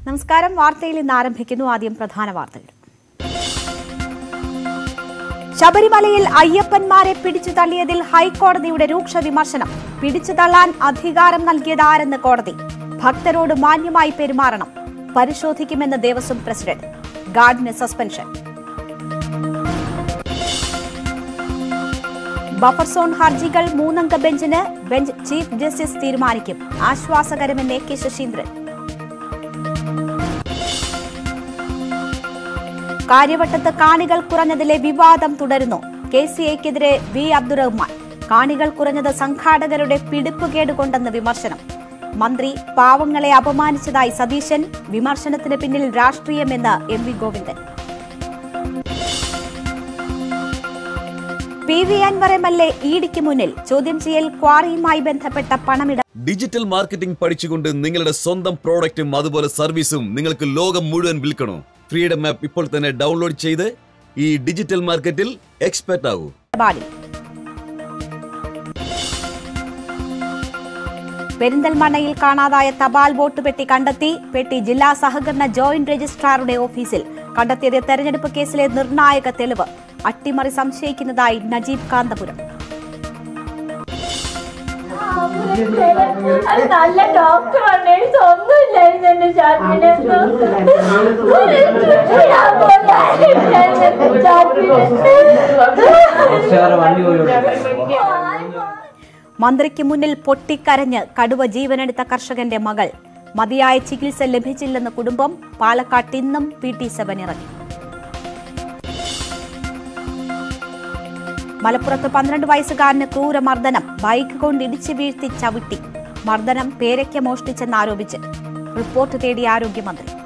നമസ്കാരം വാർത്തയിൽ ഇന്ന് ആരംഭിക്കുന്നു ആദ്യം പ്രധാന വാർത്തകൾ ശബരിമലയിൽ അയ്യപ്പന്മാരെ പിടിച്ചു തള്ളിയതിൽ ഹൈക്കോടതിയുടെ രൂക്ഷ വിമർശനം പിടിച്ചു തള്ളാൻ അധികാരം നൽകിയത് ആരെന്ന് കോടതി ഭക്തരോട് മാന്യമായി പെരുമാറണം പരിശോധിക്കുമെന്ന് ദേവസ്വം പ്രസിഡന്റ് ഗാർഡിന് സസ്പെൻഷൻ ബഫർ സോൺ ഹർജികൾ മൂന്നംഗ ബെഞ്ചിന് ബെഞ്ച് ചീഫ് ജസ്റ്റിസ് തീരുമാനിക്കും ആശ്വാസകരമെന്ന് എ കെ ശശീന്ദ്രൻ കാര്യവട്ടത്ത് കാണികൾ കുറഞ്ഞതിലെ വിവാദം തുടരുന്നു കെ സി എക്കെതിരെ വി അബ്ദുറഹ്മാൻ കാണികൾ കുറഞ്ഞത് സംഘാടകരുടെ പിടിപ്പുകേട് കൊണ്ടെന്ന് വിമർശനം മന്ത്രി പാവങ്ങളെ അപമാനിച്ചതായി സതീശൻ വിമർശനത്തിന് പിന്നിൽ രാഷ്ട്രീയമെന്ന് M V Govindan P V Anvar M L A ഇഡിക്ക് മുന്നിൽ ചോദ്യം ചെയ്യൽ ക്വാറിയുമായി ബന്ധപ്പെട്ട പണമിട ഡിജിറ്റൽ മാർക്കറ്റിംഗ് പഠിച്ചുകൊണ്ട് നിങ്ങളുടെ സ്വന്തം പ്രോഡക്റ്റും അതുപോലെ സർവീസും നിങ്ങൾക്ക് ലോകം മുഴുവൻ വിൽക്കണോ ഫ്രീഡം ആപ്പ് ഇപ്പോൾ തന്നെ ഡൗൺലോഡ് ചെയ്ത് ഈ ഡിജിറ്റൽ മാർക്കറ്റിൽ എക്സ്പെർട്ട് ആകൂ ഇടപാടിൽ പെരിന്തൽമണ്ണയിൽ കാണാതായ തപാൽ വോട്ട് പെട്ടി കണ്ടെത്തി പെട്ടി ജില്ലാ സഹകരണ ജോയിന്റ് രജിസ്ട്രാറുടെ ഓഫീസിൽ കണ്ടെത്തിയത് തെരഞ്ഞെടുപ്പ് കേസിലെ നിർണായക തെളിവ് അട്ടിമറി സംശയിക്കുന്നതായി നജീബ് കാന്തപുരം അത് നല്ല ഡോക്ടറാണ് നേഴ്സ് ഒന്നുമില്ലായിരുന്നു എന്റെ ഷാർപ്പിന് മന്ത്രിക്ക് മുന്നിൽ പൊട്ടിക്കരഞ്ഞ് കടുവ ജീവനെടുത്ത കർഷകന്റെ മകൾ മതിയായ ചികിത്സ ലഭിച്ചില്ലെന്ന് കുടുംബം പാലക്കാട്ട് ഇന്നും പി ടി സെവൻ ഇറങ്ങി മലപ്പുറത്ത് പന്ത്രണ്ട് വയസ്സുകാരന് ക്രൂരമർദ്ദനം ബൈക്ക് കൊണ്ട് ഇടിച്ചു വീഴ്ത്തി ചവിട്ടി മർദ്ദനം പേരയ്ക്ക മോഷ്ടിച്ചെന്നാരോപിച്ച് റിപ്പോർട്ട് തേടി ആരോഗ്യമന്ത്രി